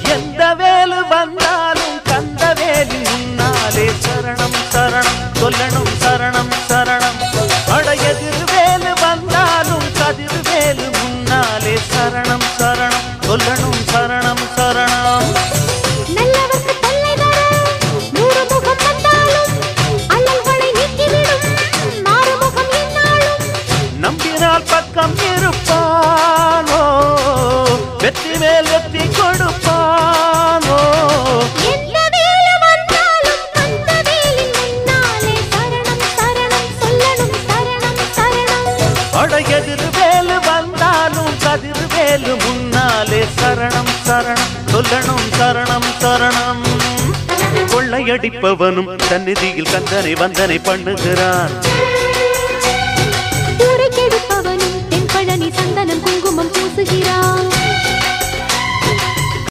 எந்த வேலு வந்தாலும் கந்த வேலி முன்னாலே சரணம் சரணம் சொல்லணும் சரணம் சரணம் அட எதிர் வேலு வந்தாலும் கதிர் வேலு முன்னாலே சரணம் சரணம் சொல்லணும் சரணம் சரணம் நல்லவர்க்கு தொல்லை தர நூறு முகம் வந்தாலும் அல்லல்களை நீக்கிவிடும் மாறுமுகம் என்னாலும் நம்பினால் பக்கம் இருப்பானோ வெற்றி மேல் வெற்றி கொடுப்பானோ எந்த வேலு வந்தாலும் அந்த வேலின் முன்னாலே சரணம் சரணம் சொல்லணும் சரணம் சரணம் அட எதிர் வேலு வந்தாலும் கதிர் வேலு முன்னாலே சரணம் சரணம் சொல்லணும் சரணம் சரணம் கொள்ளையடிப்பவனும் சந்நிதியில் கந்தனை வந்தனை பண்ணுகிறான் ஊரை கெடுப்பவனும் தென்பழனி சந்தனம் குங்குமம் பூசுகிறான்